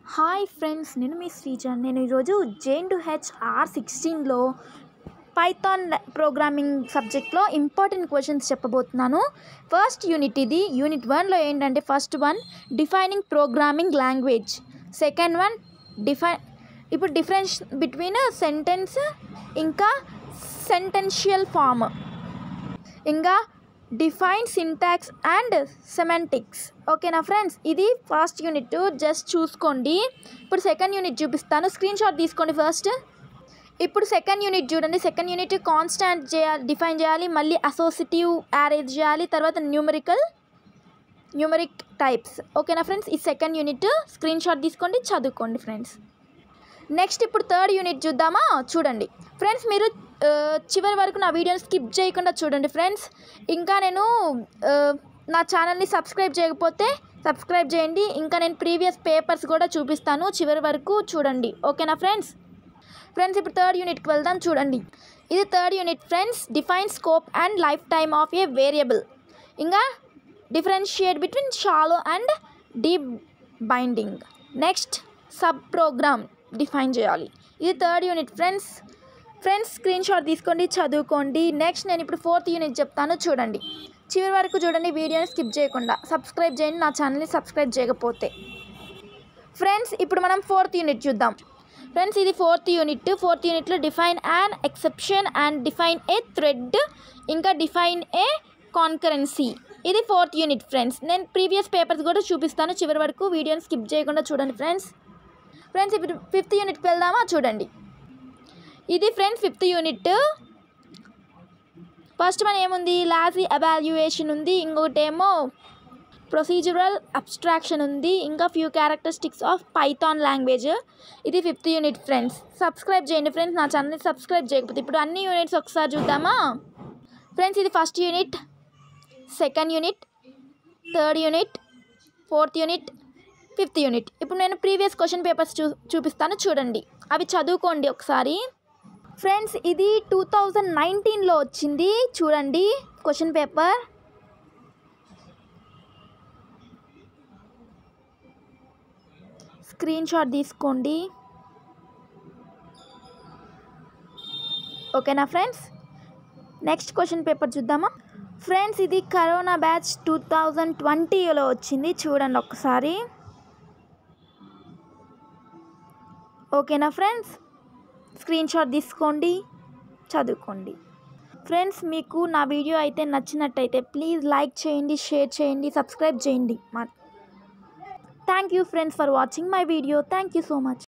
hi friends నేను మీ శ్రీజ నేను ఈరోజు జేన్ టు హెచ్ ఆర్ సిక్స్టీన్లో పైథాన్ ప్రోగ్రామింగ్ సబ్జెక్ట్లో ఇంపార్టెంట్ క్వశ్చన్స్ చెప్పబోతున్నాను ఫస్ట్ యూనిట్ ఇది యూనిట్ వన్లో ఏంటంటే first one defining programming language second one define ఇప్పుడు డిఫరెన్స్ బిట్వీన్ సెంటెన్స్ ఇంకా సెంటెన్షియల్ ఫామ్ ఇంకా డిఫైన్ సింటాక్స్ అండ్ సెమాంటిక్స్ ఓకేనా ఫ్రెండ్స్ ఇది ఫస్ట్ యూనిట్ జస్ట్ చూసుకోండి ఇప్పుడు సెకండ్ యూనిట్ చూపిస్తాను స్క్రీన్ షాట్ తీసుకోండి ఫస్ట్ ఇప్పుడు సెకండ్ యూనిట్ చూడండి సెకండ్ యూనిట్ కాన్స్టాంట్ చేయాలి డిఫైన్ చేయాలి మళ్ళీ అసోసిటివ్ యారేజ్ చేయాలి తర్వాత న్యూమరికల్ న్యూమరిక్ టైప్స్ ఓకేనా ఫ్రెండ్స్ ఈ సెకండ్ యూనిట్ స్క్రీన్ షాట్ తీసుకోండి చదువుకోండి ఫ్రెండ్స్ నెక్స్ట్ ఇప్పుడు థర్డ్ యూనిట్ చూద్దామా చూడండి ఫ్రెండ్స్ మీరు ఆ, చివరి వరకు నా వీడియోని స్కిప్ చేయకుండా చూడండి ఫ్రెండ్స్ ఇంకా నేను ఆ, నా ఛానల్ని సబ్స్క్రైబ్ చేయకపోతే సబ్స్క్రైబ్ చేయండి ఇంకా నేను ప్రీవియస్ పేపర్స్ కూడా చూపిస్తాను చివరి వరకు చూడండి ఓకేనా ఫ్రెండ్స్ ఫ్రెండ్స్ ఇప్పుడు థర్డ్ యూనిట్కి వెళ్దాం చూడండి ఇది third unit friends define scope and life time of a variable ఇంకా differentiate between shallow and deep binding next sub program define చేయాలి ఇది third unit friends friends screen shot తీసుకోండి చదువుకోండి నెక్స్ట్ నేను ఇప్పుడు ఫోర్త్ యూనిట్ చెప్తాను చూడండి చివరి వరకు చూడండి వీడియోని స్కిప్ చేయకుండా సబ్స్క్రైబ్ చేయండి నా ఛానల్ని సబ్స్క్రైబ్ చేయకపోతే ఫ్రెండ్స్ ఇప్పుడు మనం ఫోర్త్ యూనిట్ చూద్దాం ఫ్రెండ్స్ ఇది ఫోర్త్ యూనిట్ ఫోర్త్ యూనిట్లో define an exception and define a thread ఇంకా డిఫైన్ ఏ కాన్కరెన్సీ ఇది ఫోర్త్ యూనిట్ ఫ్రెండ్స్ నేను ప్రీవియస్ పేపర్స్ కూడా చూపిస్తాను చివరి వరకు వీడియోని స్కిప్ చేయకుండా చూడండి ఫ్రెండ్స్ ఫ్రెండ్స్ ఇప్పుడు ఫిఫ్త్ యూనిట్కి వెళ్దామా చూడండి ఇది ఫ్రెండ్స్ ఫిఫ్త్ యూనిట్ ఫస్ట్ మన ఏముంది లాజీ అవాల్యుయేషన్ ఉంది ఇంకొకటి ఏమో ప్రొసీజరల్ అబ్స్ట్రాక్షన్ ఉంది ఇంకా few characteristics of Python language ఇది ఫిఫ్త్ యూనిట్ ఫ్రెండ్స్ సబ్స్క్రైబ్ చేయండి ఫ్రెండ్స్ నా ఛానల్ని సబ్స్క్రైబ్ చేయకపోతే ఇప్పుడు అన్ని యూనిట్స్ ఒకసారి చూద్దామా ఫ్రెండ్స్ ఇది first unit second unit third unit fourth unit fifth unit ఇప్పుడు నేను ప్రీవియస్ క్వశ్చన్ పేపర్స్ చూ చూపిస్తాను చూడండి అవి చదువుకోండి ఒకసారి ఫ్రెండ్స్ ఇది టూ థౌజండ్ నైన్టీన్లో వచ్చింది చూడండి క్వశ్చన్ పేపర్ స్క్రీన్ షాట్ తీసుకోండి ఓకేనా ఫ్రెండ్స్ నెక్స్ట్ క్వశ్చన్ పేపర్ చూద్దామా ఫ్రెండ్స్ ఇది కరోనా బ్యాచ్ టూ థౌజండ్ ట్వంటీలో వచ్చింది చూడండి ఒక్కసారి ఓకేనా ఫ్రెండ్స్ స్క్రీన్ షాట్ తీసుకోండి చదువుకోండి ఫ్రెండ్స్ మీకు నా వీడియో అయితే నచ్చినట్టయితే ప్లీజ్ లైక్ చేయండి షేర్ చేయండి సబ్స్క్రైబ్ చేయండి మా thank you friends for watching my video thank you so much